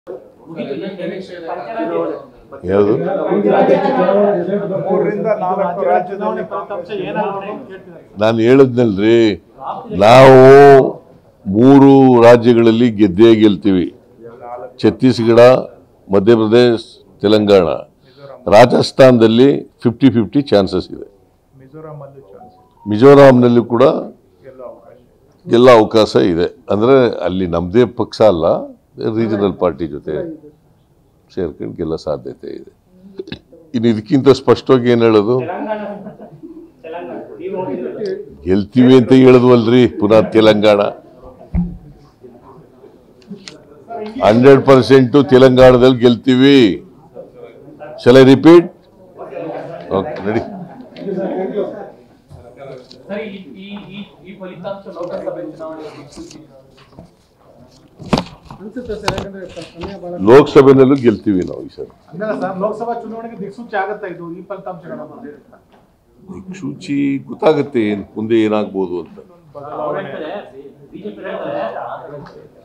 ಯಾವುದು ಮೂರರಿಂದ ನಾಲ್ಕು ರಾಜ್ಯದಲ್ಲಿ ಕಾಂಗ್ರೆಸ್ ನಾನು ಹೇಳಿದ್ನಲ್ರಿ ನಾವು ಮೂರು ರಾಜ್ಯಗಳಲ್ಲಿ ಗೆದ್ದೇ ಗೆಲ್ತೀವಿ ಛತ್ತೀಸ್ಗಢ ಮಧ್ಯಪ್ರದೇಶ್ ತೆಲಂಗಾಣ ರಾಜಸ್ಥಾನದಲ್ಲಿ ಫಿಫ್ಟಿ ಫಿಫ್ಟಿ ಚಾನ್ಸಸ್ ಇದೆ ಮಿಜೋರಾಂ ಅಲ್ಲೂ ಚಾನ್ಸ್ ಇದೆ ಮಿಜೋರಾಂನಲ್ಲಿ ಕೂಡ ಎಲ್ಲ ಅವಕಾಶ ಇದೆ. ಎಲ್ಲ ಅವಕಾಶ ಇದೆ ಅಂದರೆ ಅಲ್ಲಿ ನಮ್ಮದೇ ಪಕ್ಷ ಅಲ್ಲ ರೀಜನಲ್ ಪಾರ್ಟಿ ಜೊತೆ ಸೇರ್ಕೊಂಡು ಗೆಲ್ಲ ಸಾಧ್ಯತೆ ಇದೆ ಇನ್ನು ಇದಕ್ಕಿಂತ ಸ್ಪಷ್ಟವಾಗಿ ಏನು ಹೇಳೋದು ಗೆಲ್ತೀವಿ ಅಂತ ಹೇಳಿದ್ವಲ್ರಿ ಪುನಃ ತೆಲಂಗಾಣ ಹಂಡ್ರೆಡ್ ಪರ್ಸೆಂಟು ತೆಲಂಗಾಣದಲ್ಲಿ ಗೆಲ್ತೀವಿ ಶಲ ರಿಪೀಟ್ ಓಕೆ ನಡಿ ಸರ್ ಈ ಈ ಈ ಈ ಫಲಿತಾಂಶ ಲೋಕಸಭೆ ಚುನಾವಣೆಯ ದಿಕ್ಸೂಚಿ ಅನ್ಸುತ್ತೆ ಸರ್ ಯಾಕಂದ್ರೆ ಸಮಯ ಬಹಳ ಲೋಕಸಭೆನಲ್ಲೂ ಗೆಲ್ತೀವಿ ನಾವು ಈ ಸರಿ ಹಂಗಲ್ಲ ಸರ್ ಲೋಕಸಭಾ ಚುನಾವಣೆಗೆ ದಿಕ್ಸೂಚಿ ಆಗತ್ತಾ ಇದು ಈ ಫಲಿತಾಂಶಗಳ ದಿಕ್ಸೂಚಿ ಗೊತ್ತಾಗುತ್ತೆ ಏನ್ ಮುಂದೆ ಏನಾಗ್ಬೋದು ಅಂತ ಅವ್ರು ಹೇಳ್ತಾರೆ ಬಿಜೆಪಿ ಹೇಳ್ತಾರೆ